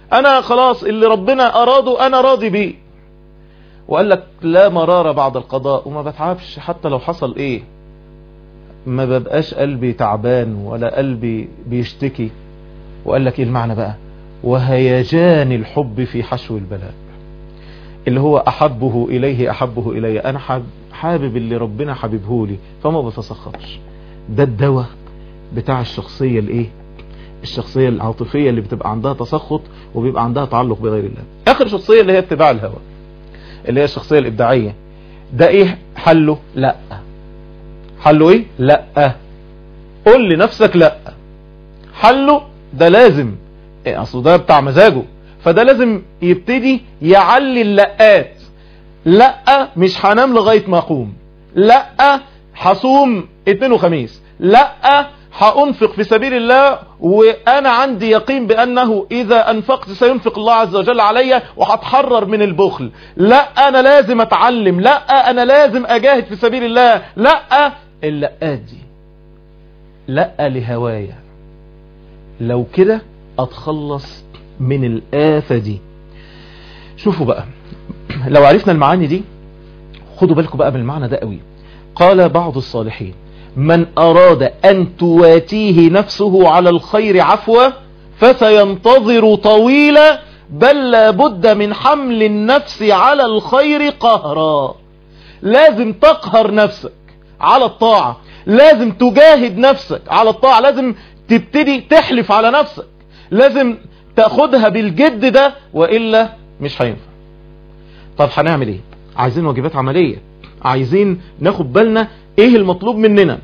انا خلاص اللي ربنا اراده انا راضي بيه وقال لك لا مرارة بعد القضاء وما بتعبش حتى لو حصل ايه ما ببقاش قلبي تعبان ولا قلبي بيشتكي وقال لك ايه المعنى بقى وهيجان الحب في حشو البلاء اللي هو احبه اليه احبه الي انا حاب حابب اللي ربنا حبيبه لي فما بتسخطش ده الدواء بتاع الشخصية الايه الشخصية العاطفية اللي بتبقى عندها تسخط وبيبقى عندها تعلق بغير الله اخر شخصية اللي هي اتباع الهوى اللي هي الشخصية الابداعية ده ايه حله لا حله ايه لا قول لنفسك لا حله ده لازم إيه اصل ده بتاع مزاجه فده لازم يبتدي يعلي اللقات لا مش هنام لغاية ما اقوم لا هصوم اثنين وخميس لا هأنفق في سبيل الله وأنا عندي يقين بأنه إذا أنفقت سينفق الله عز وجل علي وهتحرر من البخل لا أنا لازم أتعلم لا أنا لازم أجاهد في سبيل الله لا اللقات دي لا لهوايا لو كده أتخلص من الآفة دي شوفوا بقى لو عرفنا المعاني دي خدوا بالكم بقى من المعنى ده قوي قال بعض الصالحين من أراد أن تواتيه نفسه على الخير عفوة فسينتظر طويلا بل لابد من حمل النفس على الخير قهرا لازم تقهر نفسك على الطاعة لازم تجاهد نفسك على الطاعة لازم تبتدي تحلف على نفسك لازم تاخدها بالجد ده وإلا مش هينفع طب هنعمل ايه عايزين واجبات عملية عايزين ناخد بالنا ايه المطلوب مننا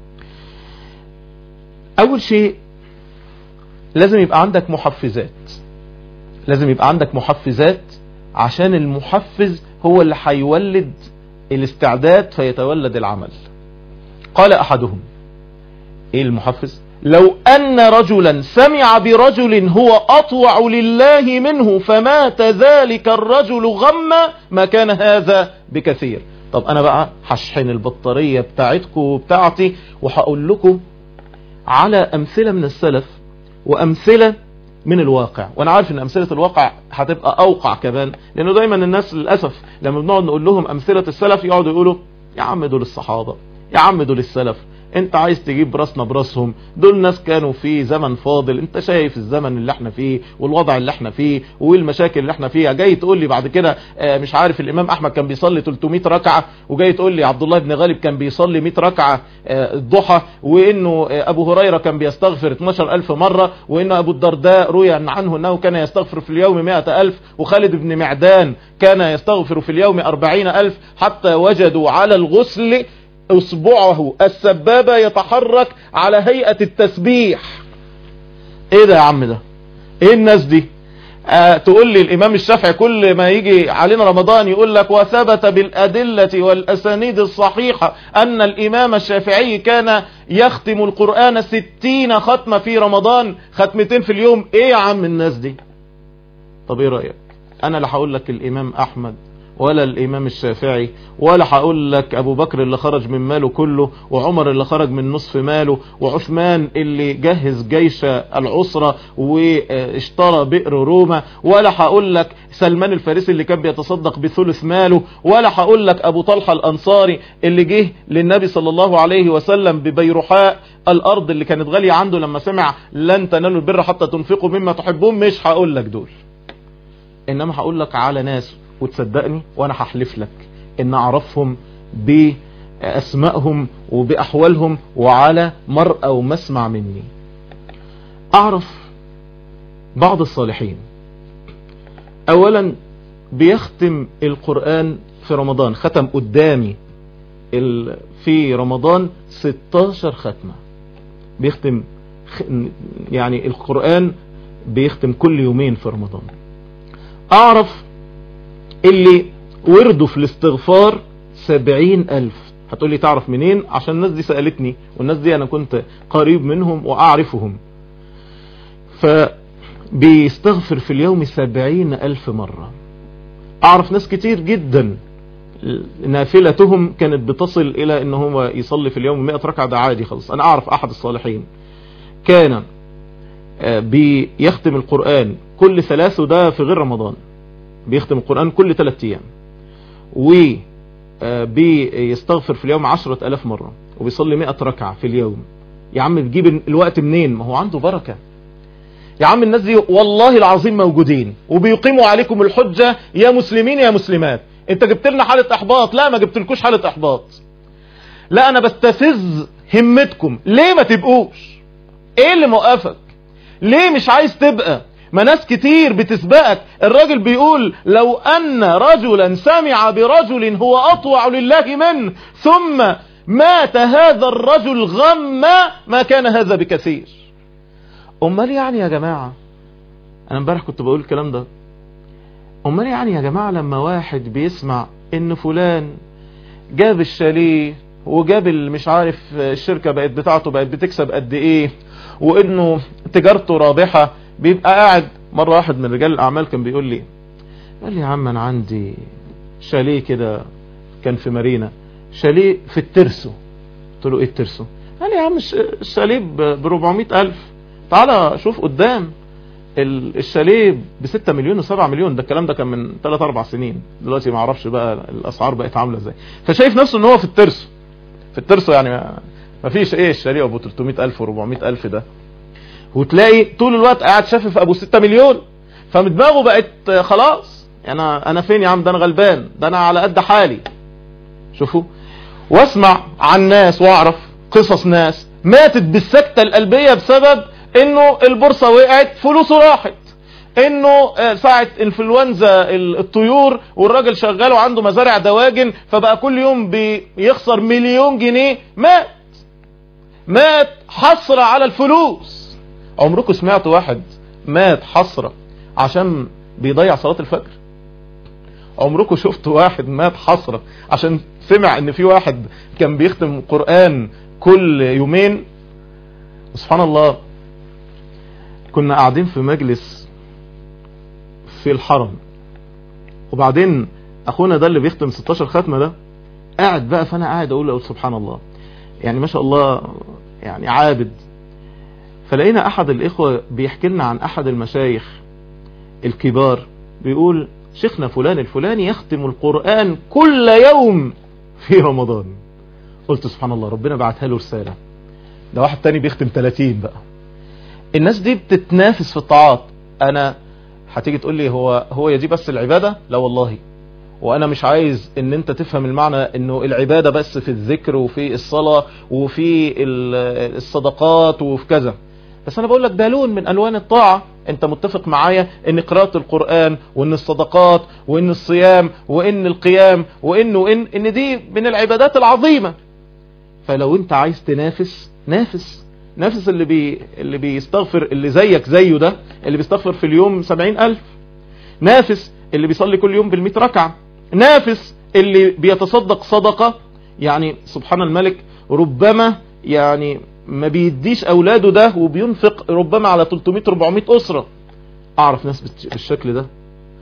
اول شيء لازم يبقى عندك محفزات لازم يبقى عندك محفزات عشان المحفز هو اللي هيولد الاستعداد فيتولد العمل قال احدهم ايه المحفز لو ان رجلا سمع برجل هو اطوع لله منه فمات ذلك الرجل غما ما كان هذا بكثير طب انا بقى هشحن البطارية بتاعتكم وبتاعتي وهقول لكم على امثلة من السلف وامثلة من الواقع وانا عارف ان امثلة الواقع هتبقى اوقع كمان لانه دايما الناس للأسف لما بنقعد نقول لهم امثلة السلف يقعدوا يقولوا يا عم دول الصحابة يا عم دول السلف انت عايز تجيب راسنا براسهم دول ناس كانوا في زمن فاضل انت شايف الزمن اللي احنا فيه والوضع اللي احنا فيه والمشاكل اللي احنا فيها جاي تقول لي بعد كده اه مش عارف الامام احمد كان بيصلي 300 ركعة وجاي تقول لي عبد الله بن غالب كان بيصلي 100 ركعة اه الضحى وانه اه ابو هريرة كان بيستغفر 12000 مرة وان ابو الدرداء روي عنه انه كان يستغفر في اليوم 100000 وخالد بن معدان كان يستغفر في اليوم 40000 حتى وجدوا على الغسل اصبعه السبابة يتحرك على هيئة التسبيح ايه ده يا عم ده ايه الناس دي آه تقول لي الامام الشافعي كل ما يجي علينا رمضان يقول لك وثبت بالادلة والاسانيد الصحيحة ان الامام الشافعي كان يختم القرآن ستين ختمة في رمضان ختمتين في اليوم ايه يا عم الناس دي طب ايه رأيك انا لا هقول لك الامام احمد ولا الامام الشافعي ولا هقول لك ابو بكر اللي خرج من ماله كله وعمر اللي خرج من نصف ماله وعثمان اللي جهز جيش العسرة واشترى بئر روما ولا هقول لك سلمان الفارسي اللي كان بيتصدق بثلث ماله ولا هقول لك ابو طلحة الانصاري اللي جه للنبي صلى الله عليه وسلم ببيرحاء الارض اللي كانت غالية عنده لما سمع لن تنالوا البر حتى تنفقوا مما تحبون مش هقول لك دول انما هقول لك على ناس وتصدقني وانا هحلف لك ان اعرفهم باسمائهم وباحوالهم وعلى مرأى ومسمع مني اعرف بعض الصالحين اولا بيختم القرآن في رمضان ختم قدامي في رمضان 16 ختمة بيختم يعني القرآن بيختم كل يومين في رمضان اعرف اللي ورده في الاستغفار سبعين الف هتقولي تعرف منين عشان الناس دي سألتني والناس دي انا كنت قريب منهم واعرفهم فبيستغفر في اليوم سبعين الف مرة اعرف ناس كتير جدا نافلتهم كانت بتصل الى ان هو يصلي في اليوم 100 ركعة ده عادي خالص انا اعرف احد الصالحين كان آه، بيختم القرآن كل ثلاث وده في غير رمضان بيختم القرآن كل ثلاث ايام وبيستغفر في اليوم عشرة الاف مرة وبيصلي مئة ركعة في اليوم يا عم بتجيب الوقت منين ما هو عنده بركة يا عم الناس دي والله العظيم موجودين وبيقيموا عليكم الحجة يا مسلمين يا مسلمات انت جبت لنا حالة احباط لا ما جبت لكوش حالة احباط لا انا بستفز همتكم ليه ما تبقوش ايه اللي موقفك ليه مش عايز تبقى ما ناس كتير بتسبقك الراجل بيقول لو ان رجلا سمع برجل هو اطوع لله منه ثم مات هذا الرجل غما ما كان هذا بكثير امال يعني يا جماعة انا امبارح كنت بقول الكلام ده امال يعني يا جماعة لما واحد بيسمع ان فلان جاب الشاليه وجاب مش عارف الشركة بقت بتاعته بقت بتكسب قد ايه وانه تجارته رابحة بيبقى قاعد مرة واحد من رجال الاعمال كان بيقول لي قال لي يا عم انا عندي شاليه كده كان في مارينا شاليه في الترسو قلت له ايه الترسو قال لي يا عم الشاليه ب 400 الف تعالى شوف قدام الشاليه ب 6 مليون و7 مليون ده الكلام ده كان من 3 4 سنين دلوقتي ما اعرفش بقى الاسعار بقت عامله ازاي فشايف نفسه ان هو في الترسو في الترسو يعني ما فيش ايه الشاليه ابو 300 الف و400 الف ده وتلاقي طول الوقت قاعد شافف ابو 6 مليون فمدماغه بقت خلاص انا انا فين يا عم ده انا غلبان ده انا على قد حالي شوفوا واسمع عن ناس واعرف قصص ناس ماتت بالسكتة القلبية بسبب انه البورصة وقعت فلوسه راحت انه ساعة انفلونزا الطيور والراجل شغال وعنده مزارع دواجن فبقى كل يوم بيخسر مليون جنيه مات مات حسرة على الفلوس عمركم سمعتوا واحد مات حسرة عشان بيضيع صلاة الفجر عمركم شفتوا واحد مات حسرة عشان سمع ان في واحد كان بيختم قرآن كل يومين سبحان الله كنا قاعدين في مجلس في الحرم وبعدين اخونا ده اللي بيختم 16 ختمة ده قاعد بقى فانا قاعد اقول اقول سبحان الله يعني ما شاء الله يعني عابد فلقينا احد الاخوة بيحكي لنا عن احد المشايخ الكبار بيقول شيخنا فلان الفلاني يختم القرآن كل يوم في رمضان قلت سبحان الله ربنا بعتها له رسالة ده واحد تاني بيختم 30 بقى الناس دي بتتنافس في الطاعات انا هتيجي تقول لي هو هو دي بس العبادة لا والله وانا مش عايز ان انت تفهم المعنى انه العبادة بس في الذكر وفي الصلاة وفي الصدقات وفي كذا بس انا بقول لك ده لون من الوان الطاعة انت متفق معايا ان قراءة القرآن وان الصدقات وان الصيام وان القيام وان وان ان دي من العبادات العظيمة فلو انت عايز تنافس نافس نافس اللي بي اللي بيستغفر اللي زيك زيه ده اللي بيستغفر في اليوم سبعين الف نافس اللي بيصلي كل يوم بالمئة ركعة نافس اللي بيتصدق صدقة يعني سبحان الملك ربما يعني ما بيديش اولاده ده وبينفق ربما على 300 400 اسرة اعرف ناس بالشكل ده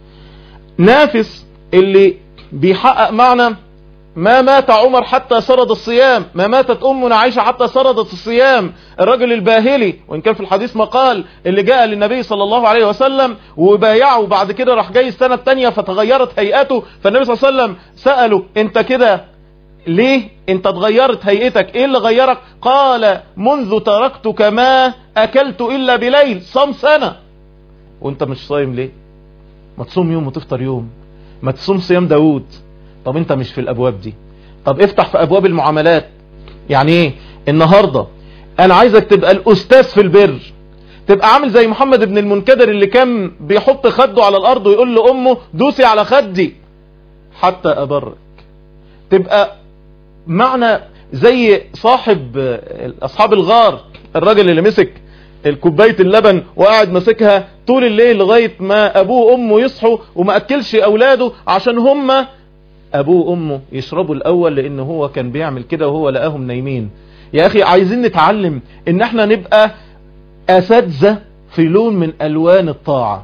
نافس اللي بيحقق معنى ما مات عمر حتى سرد الصيام ما ماتت امنا عائشة حتى سردت الصيام الرجل الباهلي وان كان في الحديث مقال اللي جاء للنبي صلى الله عليه وسلم وبايعه وبعد كده راح جاي السنة التانية فتغيرت هيئته فالنبي صلى الله عليه وسلم سأله انت كده ليه انت اتغيرت هيئتك ايه اللي غيرك قال منذ تركتك ما اكلت الا بليل صام سنة وانت مش صايم ليه ما تصوم يوم وتفطر يوم ما تصوم صيام داود طب انت مش في الابواب دي طب افتح في ابواب المعاملات يعني ايه النهاردة انا عايزك تبقى الاستاذ في البر تبقى عامل زي محمد بن المنكدر اللي كان بيحط خده على الارض ويقول لامه دوسي على خدي حتى ابرك تبقى معنى زي صاحب اصحاب الغار الراجل اللي مسك الكوباية اللبن وقاعد ماسكها طول الليل لغاية ما ابوه وامه يصحوا وما اكلش اولاده عشان هم ابوه وامه يشربوا الاول لان هو كان بيعمل كده وهو لقاهم نايمين يا اخي عايزين نتعلم ان احنا نبقى اساتذة في لون من الوان الطاعة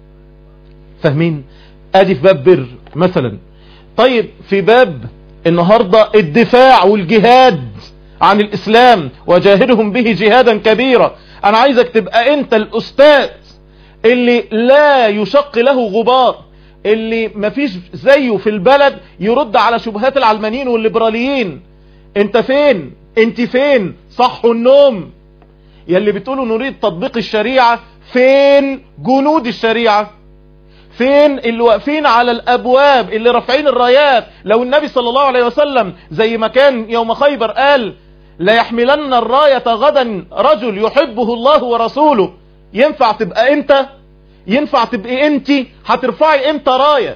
فاهمين ادي في باب بر مثلا طيب في باب النهاردة الدفاع والجهاد عن الإسلام وجاهدهم به جهادا كبيرا انا عايزك تبقى انت الاستاذ اللي لا يشق له غبار اللي مفيش زيه في البلد يرد على شبهات العلمانيين والليبراليين انت فين انت فين صحوا النوم يلي بتقولوا نريد تطبيق الشريعة فين جنود الشريعة فين اللي واقفين على الابواب اللي رافعين الرايات لو النبي صلى الله عليه وسلم زي ما كان يوم خيبر قال لا يحملن الراية غدا رجل يحبه الله ورسوله ينفع تبقى انت ينفع تبقى انت هترفعي امتى راية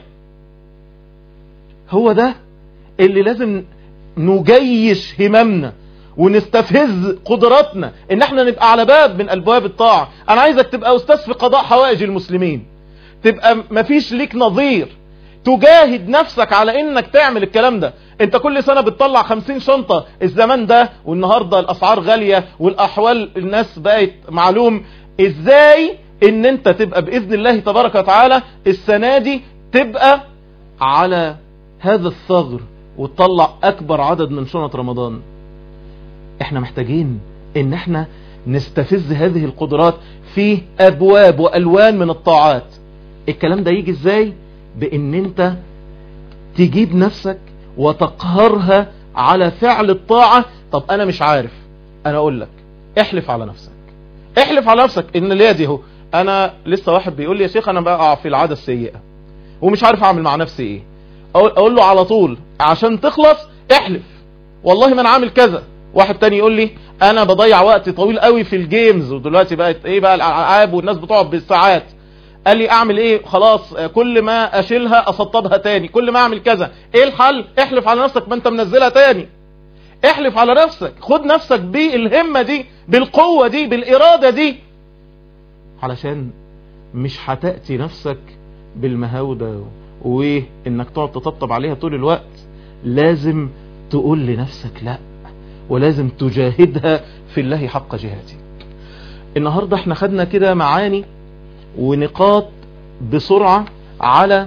هو ده اللي لازم نجيش هممنا ونستفز قدراتنا ان احنا نبقى على باب من ابواب الطاعة انا عايزك تبقى استاذ في قضاء حوائج المسلمين تبقى مفيش ليك نظير تجاهد نفسك على انك تعمل الكلام ده انت كل سنة بتطلع خمسين شنطة الزمان ده والنهاردة الاسعار غالية والاحوال الناس بقت معلوم ازاي ان انت تبقى باذن الله تبارك وتعالى السنة دي تبقى على هذا الثغر وتطلع اكبر عدد من شنط رمضان احنا محتاجين ان احنا نستفز هذه القدرات في ابواب والوان من الطاعات الكلام ده يجي ازاي بان انت تجيب نفسك وتقهرها على فعل الطاعة طب انا مش عارف انا اقول لك احلف على نفسك احلف على نفسك ان اللي دي هو انا لسه واحد بيقول لي يا شيخ انا بقع في العادة السيئة ومش عارف اعمل مع نفسي ايه اقول, أقول له على طول عشان تخلص احلف والله ما انا عامل كذا واحد تاني يقول لي انا بضيع وقت طويل قوي في الجيمز ودلوقتي بقت ايه بقى الالعاب والناس بتقعد بالساعات قال لي اعمل ايه خلاص كل ما اشيلها اسطبها تاني كل ما اعمل كذا ايه الحل احلف على نفسك ما انت منزلها تاني احلف على نفسك خد نفسك بالهمة دي بالقوة دي بالارادة دي علشان مش هتأتي نفسك بالمهاودة وانك تقعد تطبطب عليها طول الوقت لازم تقول لنفسك لا ولازم تجاهدها في الله حق جهاده النهاردة احنا خدنا كده معاني ونقاط بسرعة على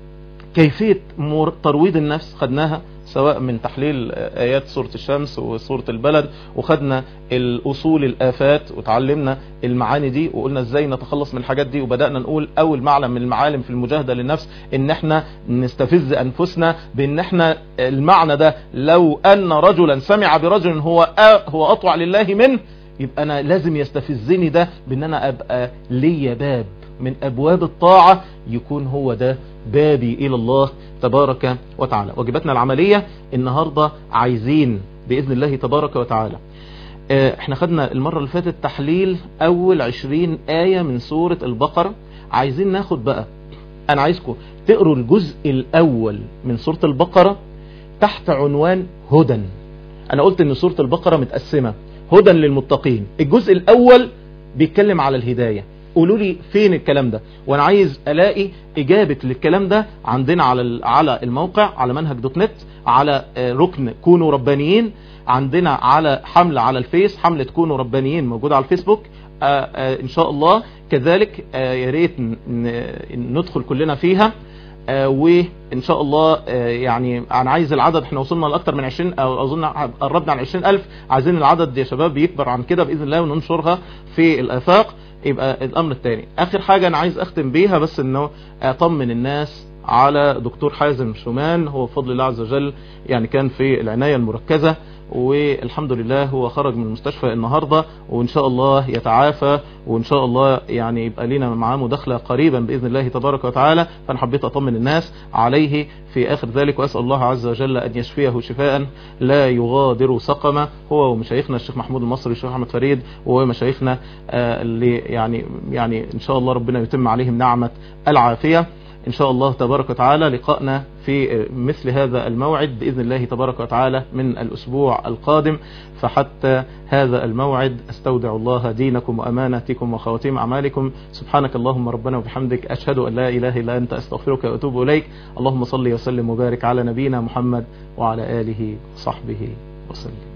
كيفية ترويض النفس خدناها سواء من تحليل آيات سورة الشمس وسورة البلد وخدنا الأصول الآفات وتعلمنا المعاني دي وقلنا ازاي نتخلص من الحاجات دي وبدأنا نقول أول معلم من المعالم في المجاهدة للنفس ان احنا نستفز أنفسنا بان احنا المعنى ده لو أن رجلا سمع برجل هو هو أطوع لله منه يبقى أنا لازم يستفزني ده بان أنا أبقى لي باب من أبواب الطاعة يكون هو ده بابي إلى الله تبارك وتعالى واجباتنا العملية النهاردة عايزين بإذن الله تبارك وتعالى احنا خدنا المرة اللي فاتت تحليل أول عشرين آية من سورة البقرة عايزين ناخد بقى أنا عايزكم تقروا الجزء الأول من سورة البقرة تحت عنوان هدى أنا قلت أن سورة البقرة متقسمة هدى للمتقين الجزء الأول بيتكلم على الهداية قولوا لي فين الكلام ده وانا عايز الاقي اجابة للكلام ده عندنا على على الموقع على منهج دوت نت على ركن كونوا ربانيين عندنا على حملة على الفيس حملة كونوا ربانيين موجودة على الفيسبوك آآ آآ ان شاء الله كذلك يا ريت ندخل كلنا فيها وان شاء الله يعني انا عايز العدد احنا وصلنا لاكثر من 20 او اظن قربنا عن 20000 عايزين العدد يا شباب يكبر عن كده باذن الله وننشرها في الافاق يبقى الامر الثاني اخر حاجة انا عايز اختم بيها بس انه اطمن الناس على دكتور حازم شومان هو بفضل الله عز وجل يعني كان في العناية المركزة والحمد لله هو خرج من المستشفى النهاردة وان شاء الله يتعافى وان شاء الله يعني يبقى لنا معاه مداخلة قريبا بإذن الله تبارك وتعالى فانا حبيت اطمن الناس عليه في اخر ذلك واسأل الله عز وجل ان يشفيه شفاء لا يغادر سقما هو ومشايخنا الشيخ محمود المصري الشيخ احمد فريد ومشايخنا اللي يعني يعني ان شاء الله ربنا يتم عليهم نعمة العافية إن شاء الله تبارك وتعالى لقائنا في مثل هذا الموعد بإذن الله تبارك وتعالى من الأسبوع القادم فحتى هذا الموعد استودع الله دينكم وأماناتكم وخواتيم أعمالكم سبحانك اللهم ربنا وبحمدك أشهد أن لا إله إلا أنت أستغفرك وأتوب إليك اللهم صل وسلم وبارك على نبينا محمد وعلى آله وصحبه وسلم